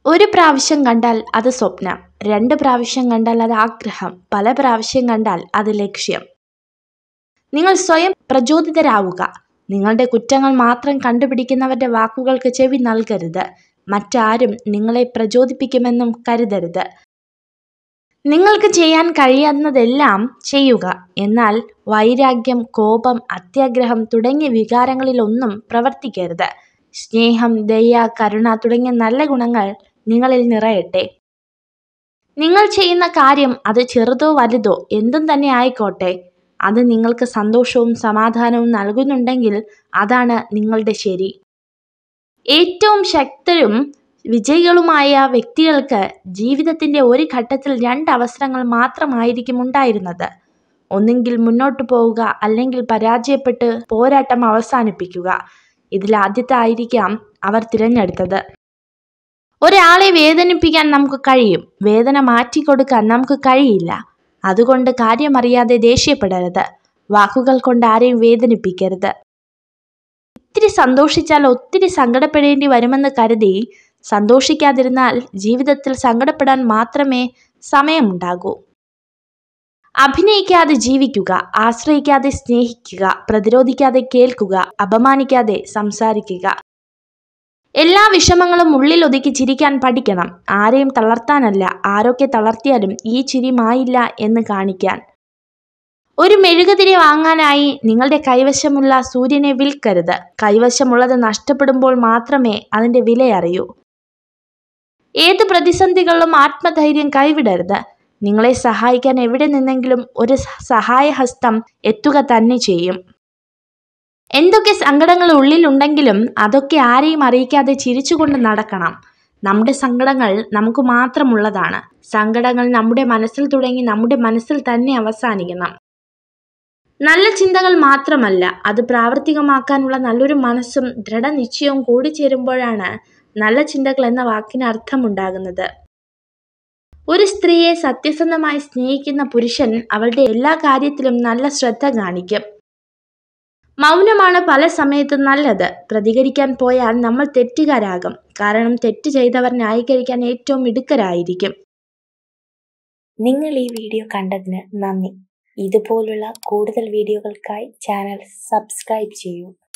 ഒരു പ്രാവശ്യം കണ്ടാൽ അത് സ്വപ്നം രണ്ട് പ്രാവശ്യം കണ്ടാൽ അത് ആഗ്രഹം പല പ്രാവശ്യം കണ്ടാൽ അത് ലക്ഷ്യം നിങ്ങൾ സ്വയം പ്രചോദിതരാവുക നിങ്ങളുടെ കുറ്റങ്ങൾ മാത്രം കണ്ടുപിടിക്കുന്നവരുടെ വാക്കുകൾക്ക് ചെവി നൽകരുത് മറ്റാരും നിങ്ങളെ പ്രചോദിപ്പിക്കുമെന്നും കരുതരുത് നിങ്ങൾക്ക് ചെയ്യാൻ കഴിയാവുന്നതെല്ലാം ചെയ്യുക എന്നാൽ വൈരാഗ്യം കോപം അത്യാഗ്രഹം തുടങ്ങിയ വികാരങ്ങളിലൊന്നും പ്രവർത്തിക്കരുത് സ്നേഹം ദയ കരുണ തുടങ്ങിയ നല്ല ഗുണങ്ങൾ നിങ്ങളിൽ നിറയട്ടെ നിങ്ങൾ ചെയ്യുന്ന കാര്യം അത് ചെറുതോ വലുതോ എന്തും തന്നെ ആയിക്കോട്ടെ അത് നിങ്ങൾക്ക് സന്തോഷവും സമാധാനവും നൽകുന്നുണ്ടെങ്കിൽ അതാണ് നിങ്ങളുടെ ശരി ഏറ്റവും ശക്തരും വിജയികളുമായ വ്യക്തികൾക്ക് ജീവിതത്തിൻ്റെ ഒരു ഘട്ടത്തിൽ രണ്ട് അവസരങ്ങൾ മാത്രമായിരിക്കും ഉണ്ടായിരുന്നത് ഒന്നെങ്കിൽ മുന്നോട്ട് പോവുക അല്ലെങ്കിൽ പരാജയപ്പെട്ട് പോരാട്ടം അവസാനിപ്പിക്കുക ഇതിൽ ആദ്യത്തെ ആയിരിക്കാം അവർ തിരഞ്ഞെടുത്തത് ഒരാളെ വേദനിപ്പിക്കാൻ നമുക്ക് കഴിയും വേദന മാറ്റിക്കൊടുക്കാൻ നമുക്ക് കഴിയില്ല അതുകൊണ്ട് കാര്യമറിയാതെ ദേഷ്യപ്പെടരുത് വാക്കുകൾ കൊണ്ട് ആരെയും വേദനിപ്പിക്കരുത് ഇത്തിരി സന്തോഷിച്ചാൽ ഒത്തിരി സങ്കടപ്പെടേണ്ടി വരുമെന്ന് കരുതി സന്തോഷിക്കാതിരുന്നാൽ ജീവിതത്തിൽ സങ്കടപ്പെടാൻ മാത്രമേ സമയമുണ്ടാകൂ അഭിനയിക്കാതെ ജീവിക്കുക ആശ്രയിക്കാതെ സ്നേഹിക്കുക പ്രതിരോധിക്കാതെ കേൾക്കുക അപമാനിക്കാതെ സംസാരിക്കുക എല്ലാ വിഷമങ്ങളും ഉള്ളിൽ ഒതുക്കി ചിരിക്കാൻ പഠിക്കണം ആരെയും തളർത്താനല്ല ആരൊക്കെ തളർത്തിയാലും ഈ ചിരി മായില്ല എന്ന് കാണിക്കാൻ ഒരു മെഴുകുതിരി വാങ്ങാനായി നിങ്ങളുടെ കൈവശമുള്ള സൂര്യനെ വിൽക്കരുത് കൈവശമുള്ളത് നഷ്ടപ്പെടുമ്പോൾ മാത്രമേ അതിൻ്റെ വില അറിയൂ ഏത് പ്രതിസന്ധികളിലും ആത്മധൈര്യം കൈവിടരുത് നിങ്ങളെ സഹായിക്കാൻ എവിടെ നിന്നെങ്കിലും ഒരു സഹായഹസ്തം എത്തുക തന്നെ ചെയ്യും എന്തൊക്കെ സങ്കടങ്ങൾ ഉള്ളിലുണ്ടെങ്കിലും അതൊക്കെ ആരെയും അറിയിക്കാതെ ചിരിച്ചുകൊണ്ട് നടക്കണം നമ്മുടെ സങ്കടങ്ങൾ നമുക്ക് മാത്രമുള്ളതാണ് സങ്കടങ്ങൾ നമ്മുടെ മനസ്സിൽ തുടങ്ങി നമ്മുടെ മനസ്സിൽ തന്നെ അവസാനിക്കണം നല്ല ചിന്തകൾ മാത്രമല്ല അത് പ്രാവർത്തികമാക്കാനുള്ള നല്ലൊരു മനസ്സും ദൃഢനിശ്ചയവും കൂടിച്ചേരുമ്പോഴാണ് നല്ല ചിന്തകൾ എന്ന വാക്കിന് അർത്ഥമുണ്ടാകുന്നത് ഒരു സ്ത്രീയെ സത്യസന്ധമായി സ്നേഹിക്കുന്ന പുരുഷൻ അവളുടെ എല്ലാ കാര്യത്തിലും നല്ല ശ്രദ്ധ കാണിക്കും മൗനമാണ് പല സമയത്തും നല്ലത് പ്രതികരിക്കാൻ പോയാൽ നമ്മൾ തെറ്റുകാരാകും കാരണം തെറ്റ് ചെയ്തവർ ന്യായീകരിക്കാൻ ഏറ്റവും മിടുക്കരായിരിക്കും നിങ്ങൾ ഈ വീഡിയോ കണ്ടതിന് നന്ദി ഇതുപോലുള്ള കൂടുതൽ വീഡിയോകൾക്കായി ചാനൽ സബ്സ്ക്രൈബ് ചെയ്യൂ